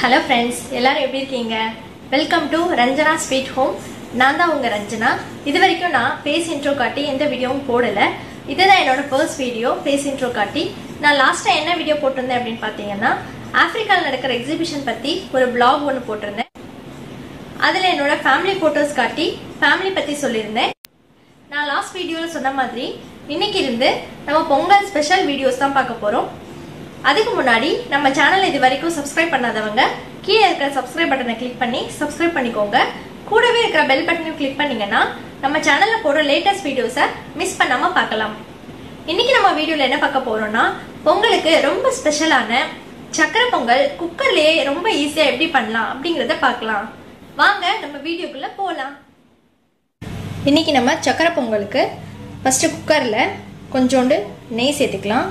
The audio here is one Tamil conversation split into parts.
ஹலோ ஃப்ரெண்ட்ஸ் எல்லாரும் எப்படி இருக்கீங்க welcome to Ranjana sweet home நான் தான் உங்க ரஞ்சனா இது வரைக்கும் நான் ஃபேஸ் இன்ட்ரோ காட்டி எந்த வீடியோவும் போடல இதுதான் என்னோட ஃபர்ஸ்ட் வீடியோ ஃபேஸ் இன்ட்ரோ காட்டி நான் லாஸ்ட்டாக என்ன வீடியோ போட்டிருந்தேன் அப்படின்னு பார்த்தீங்கன்னா ஆப்பிரிக்காவில் நடக்கிற எக்ஸிபிஷன் பற்றி ஒரு blog ஒன்று போட்டிருந்தேன் அதில் என்னோட ஃபேமிலி ஃபோட்டோஸ் காட்டி ஃபேமிலி பற்றி சொல்லியிருந்தேன் நான் லாஸ்ட் வீடியோவில் சொன்ன மாதிரி இன்னைக்கு இருந்து நம்ம பொங்கல் ஸ்பெஷல் வீடியோஸ் தான் பார்க்க போகிறோம் அதுக்கு முன்னாடி நம்ம சேனல் இது வரைக்கும் சப்ஸ்கிரைப் பண்ணாதவங்க கீழே இருக்கிற சப்ஸ்கிரைப் பட்டனை கிளிக் பண்ணி சப்ஸ்கிரைப் பண்ணிக்கோங்க கூடவே இருக்கிற பெல் பட்டனையும் கிளிக் பண்ணீங்கன்னா நம்ம சேனல்ல போடுற லேட்டஸ்ட் வீடியோஸை மிஸ் பண்ணாம பார்க்கலாம் இன்னைக்கு நம்ம வீடியோல என்ன பார்க்க போறோம்னா பொங்கலுக்கு ரொம்ப ஸ்பெஷலான சக்கரை பொங்கல் குக்கர்லயே ரொம்ப ஈஸியா எப்படி பண்ணலாம் அப்படிங்கறத பார்க்கலாம் வாங்க நம்ம வீடியோக்குள்ள போலாம் இன்னைக்கு நம்ம சக்கரை பொங்கலுக்கு ஃபர்ஸ்ட் குக்கர்ல கொஞ்சோண்டு நெய் சேர்த்துக்கலாம்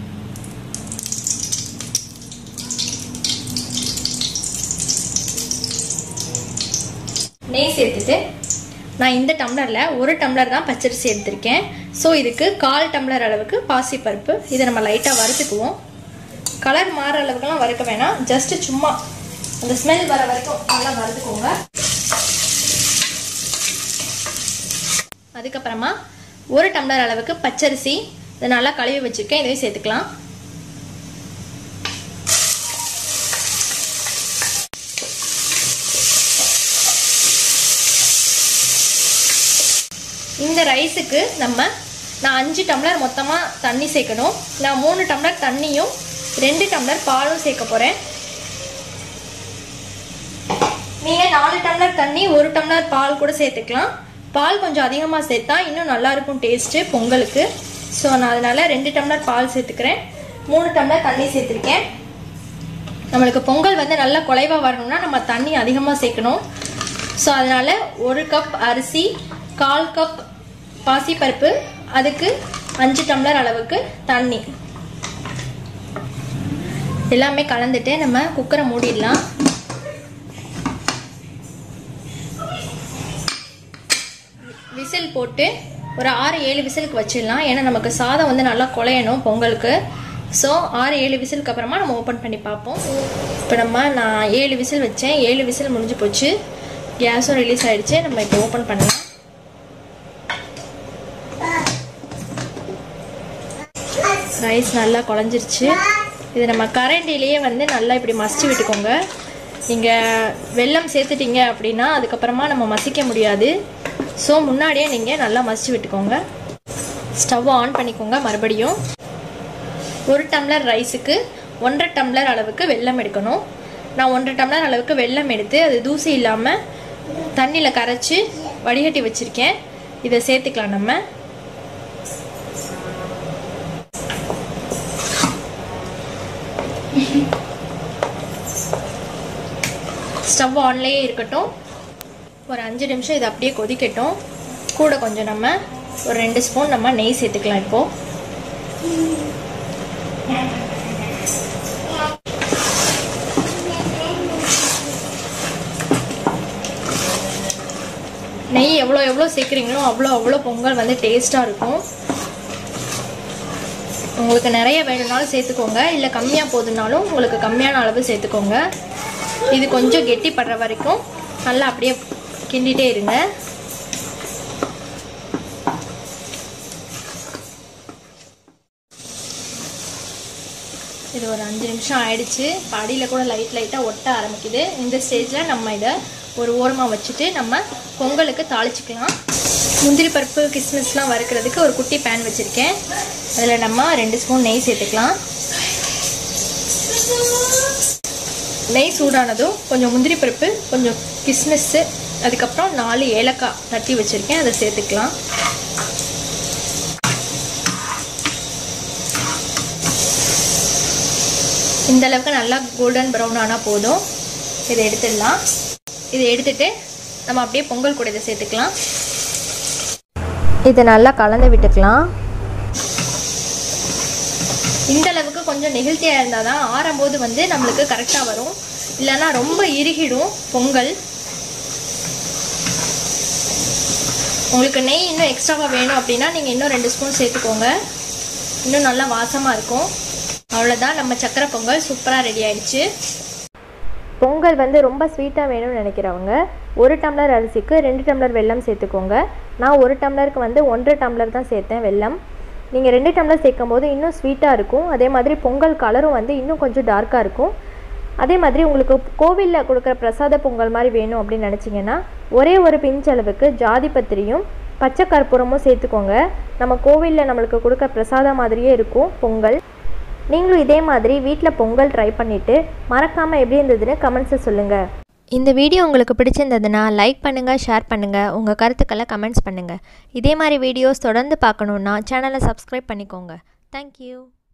நெய் சேர்த்துட்டு நான் இந்த டம்ளரில் ஒரு டம்ளர் தான் பச்சரிசி எடுத்திருக்கேன் ஸோ இதுக்கு கால் டம்ளர் அளவுக்கு பாசிப்பருப்பு இதை நம்ம லைட்டாக வறுத்துக்குவோம் கலர் மாறுற அளவுக்குலாம் வறுக்க வேணாம் ஜஸ்ட் சும்மா அந்த ஸ்மெல் வர வரைக்கும் நல்லா வறுத்துக்கோங்க அதுக்கப்புறமா ஒரு டம்ளர் அளவுக்கு பச்சரிசி இதை நல்லா கழுவி வச்சுருக்கேன் இதையும் சேர்த்துக்கலாம் இந்த ரைஸுக்கு நம்ம நான் அஞ்சு டம்ளர் மொத்தமாக தண்ணி சேர்க்கணும் நான் மூணு டம்ளர் தண்ணியும் ரெண்டு டம்ளர் பாலும் சேர்க்க போகிறேன் நீங்கள் நாலு டம்ளர் தண்ணி ஒரு டம்ளர் பால் கூட சேர்த்துக்கலாம் பால் கொஞ்சம் அதிகமாக சேர்த்தா இன்னும் நல்லா இருக்கும் டேஸ்ட்டு பொங்கலுக்கு ஸோ நான் அதனால் ரெண்டு டம்ளர் பால் சேர்த்துக்கிறேன் மூணு டம்ளர் தண்ணி சேர்த்துருக்கேன் நம்மளுக்கு பொங்கல் வந்து நல்லா குலைவாக வரணும்னா நம்ம தண்ணி அதிகமாக சேர்க்கணும் ஸோ அதனால் ஒரு கப் அரிசி கால் கப் பாசிப்பருப்பு அதுக்கு அஞ்சு டம்ளர் அளவுக்கு தண்ணி எல்லாமே கலந்துட்டு நம்ம குக்கரை மூடிடலாம் விசில் போட்டு ஒரு ஆறு ஏழு விசிலுக்கு வச்சிடலாம் ஏன்னா நமக்கு சாதம் வந்து நல்லா குழையணும் பொங்கலுக்கு ஸோ ஆறு ஏழு விசிலுக்கு அப்புறமா நம்ம ஓப்பன் பண்ணி பார்ப்போம் இப்போ நம்ம நான் ஏழு விசில் வச்சேன் ஏழு விசில் முடிஞ்சு போச்சு கேஸும் ரிலீஸ் ஆயிடுச்சு நம்ம இப்போ ஓப்பன் பண்ணலாம் ரைஸ் நல்லா குழஞ்சிருச்சு இது நம்ம கரண்டிலேயே வந்து நல்லா இப்படி மசிச்சு விட்டுக்கோங்க நீங்கள் வெல்லம் சேர்த்துட்டீங்க அப்படின்னா அதுக்கப்புறமா நம்ம மசிக்க முடியாது ஸோ முன்னாடியே நீங்கள் நல்லா மசிச்சு விட்டுக்கோங்க ஸ்டவ் ஆன் பண்ணிக்கோங்க மறுபடியும் ஒரு டம்ளர் ரைஸுக்கு ஒன்றரை டம்ளர் அளவுக்கு வெல்லம் எடுக்கணும் நான் ஒன்றரை டம்ளர் அளவுக்கு வெல்லம் எடுத்து அது தூசி இல்லாமல் தண்ணியில் கரைச்சி வடிகட்டி வச்சுருக்கேன் இதை சேர்த்துக்கலாம் நம்ம ஸ்டவ் ஆன்லேயே இருக்கட்டும் ஒரு அஞ்சு நிமிஷம் இது அப்படியே கொதிக்கட்டும் கூட கொஞ்சம் நம்ம ஒரு ரெண்டு ஸ்பூன் நம்ம நெய் சேர்த்துக்கலாம் இப்போது நெய் எவ்வளோ எவ்வளோ சேர்க்குறீங்களோ அவ்வளோ அவ்வளோ பொங்கல் வந்து டேஸ்ட்டாக இருக்கும் உங்களுக்கு நிறைய வேணும்னாலும் சேர்த்துக்கோங்க இல்லை கம்மியாக போதுனாலும் உங்களுக்கு கம்மியான அளவு சேர்த்துக்கோங்க இது கொஞ்சம் கெட்டி படுற வரைக்கும் நல்லா அப்படியே கிண்டிகிட்டே இருங்க இது ஒரு அஞ்சு நிமிஷம் ஆயிடுச்சு இப்போ அடியில் கூட லைட் லைட்டாக ஒட்ட ஆரம்பிக்குது இந்த ஸ்டேஜில் நம்ம இதை ஒரு ஓரமாக வச்சுட்டு நம்ம பொங்கலுக்கு தாளிச்சிக்கலாம் முந்திரி பருப்பு கிஸ்மிஸ்லாம் வறுக்கிறதுக்கு ஒரு குட்டி பேன் வச்சுருக்கேன் அதில் நம்ம ரெண்டு ஸ்பூன் நெய் சேர்த்துக்கலாம் நெய் சூடானதும் கொஞ்சம் முந்திரி பருப்பு கொஞ்சம் கிஸ்மிஸ்ஸு அதுக்கப்புறம் நாலு ஏலக்காய் தட்டி வச்சுருக்கேன் அதை சேர்த்துக்கலாம் இந்த அளவுக்கு நல்லா கோல்டன் ப்ரௌன் ஆனால் போதும் இதை எடுத்துடலாம் இதை எடுத்துட்டு நம்ம அப்படியே பொங்கல் கூட இதை சேர்த்துக்கலாம் இதை நல்லா கலந்து விட்டுக்கலாம் இந்த அளவுக்கு கொஞ்சம் நெகிழ்த்தியாக இருந்தால் தான் ஆறும்போது வந்து நம்மளுக்கு கரெக்டாக வரும் இல்லைன்னா ரொம்ப இறுகிடும் பொங்கல் உங்களுக்கு நெய் இன்னும் எக்ஸ்ட்ராவாக வேணும் அப்படின்னா நீங்கள் இன்னும் ரெண்டு ஸ்பூன் சேர்த்துக்கோங்க இன்னும் நல்லா வாசமாக இருக்கும் அவ்வளோதான் நம்ம சக்கரை பொங்கல் சூப்பராக ரெடி ஆயிடுச்சு பொங்கல் வந்து ரொம்ப ஸ்வீட்டாக வேணும்னு நினைக்கிறவங்க ஒரு டம்ளர் அரிசிக்கு ரெண்டு டம்ளர் வெல்லம் சேர்த்துக்கோங்க நான் ஒரு டம்ளருக்கு வந்து ஒன்றரை டம்ளர் தான் சேர்த்தேன் வெல்லம் நீங்கள் ரெண்டு டம்ளர் சேர்க்கும் போது இன்னும் ஸ்வீட்டாக இருக்கும் அதே மாதிரி பொங்கல் கலரும் வந்து இன்னும் கொஞ்சம் டார்க்காக இருக்கும் அதே மாதிரி உங்களுக்கு கோவிலில் கொடுக்குற பிரசாத பொங்கல் மாதிரி வேணும் அப்படின்னு நினச்சிங்கன்னா ஒரே ஒரு பிஞ்ச் அளவுக்கு ஜாதி பத்திரியும் பச்சை கற்பூரமும் சேர்த்துக்கோங்க நம்ம கோவிலில் நம்மளுக்கு கொடுக்க பிரசாதம் மாதிரியே இருக்கும் பொங்கல் நீங்களும் இதே மாதிரி வீட்டில் பொங்கல் ட்ரை பண்ணிவிட்டு மறக்காமல் எப்படி இருந்ததுன்னு கமெண்ட்ஸை சொல்லுங்கள் இந்த வீடியோ உங்களுக்கு பிடிச்சிருந்ததுன்னா லைக் பண்ணுங்கள் ஷேர் பண்ணுங்கள் உங்கள் கருத்துக்களை கமெண்ட்ஸ் பண்ணுங்கள் இதே மாதிரி வீடியோஸ் தொடர்ந்து பார்க்கணுன்னா சேனலை சப்ஸ்கிரைப் பண்ணிக்கோங்க தேங்க்யூ